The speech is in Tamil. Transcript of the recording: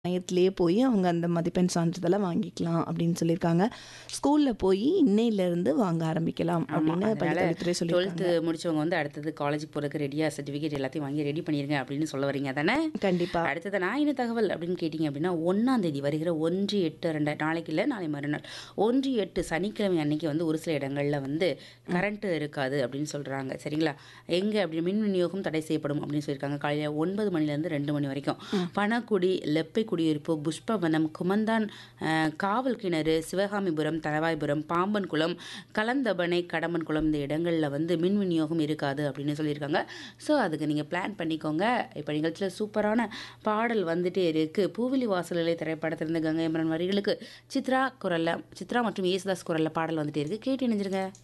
மையத்திலேயே போய் அவங்க அந்த மதிப்பெண் சான்றிதழ வாங்கிக்கலாம் அப்படின்னு சொல்லியிருக்காங்க. ஸ்கூல்ல போய் இன்னையிலேருந்து வாங்க ஆரம்பிக்கலாம் ஆமா. அப்படின்னு அதனால பள்ளிக்கல்வித்துறை 12த் சொல்லியிருக்காங்க. முடிச்சவங்க வந்து அடுத்தது காலேஜுக்கு போறதுக்கு ரெடியா சர்டிஃபிகேட் எல்லாத்தையும் வாங்கி ரெடி பண்ணிருங்க அப்படின்னு சொல்ல வரீங்க தானே? கண்டிப்பா. அடுத்தது நான் என்ன தகவல் அப்படின்னு கேட்டீங்க அப்படின்னா, 1ஆம் தேதி வருகிற 1, 8, 2 நாளைக்கு இல்ல, நாளை மறுநாள். 1, 8 சனிக்கிழமை அன்னைக்கு வந்து ஒரு சில இடங்கள்ல வந்து ம். கரண்ட் இருக்காது அப்படின்னு சொல்றாங்க. சரிங்களா? எங்க அப்படி மின் விநியோகம் தடை செய்யப்படும் அப்படின்னு சொல்லியிருக்காங்க. காலையில 9 மணிலேருந்து 2 மணி வரைக்கும். ம். பணக்குடி, லெப்பை குடியிருப்பு, புஷ்பவனம், குமந்தான் அ காவல் கிணறு, சிவகாமிபுரம், தளவாய்புரம், பாம்பன்குளம், கலந்தபனை, கடம்பன்குளம் இந்த இடங்கள்ல வந்து மின் விநியோகம் இருக்காது அப்படின்னு சொல்லியிருக்காங்க. ஸோ அதுக்கு நீங்க பிளான் பண்ணிக்கோங்க. இப்ப நிகழ்ச்சியில சூப்பரான பாடல் வந்துட்டே இருக்கு. பூவிலி வாசலிலே திரைப்படத்திலிருந்து கங்கை அமரன் வரிகளுக்கு சித்ரா குரல்ல சித்ரா மற்றும் யேசுதாஸ் குரல்ல பாடல் வந்துட்டே இருக்கு. கேட்டு இணைஞ்சிருங்க.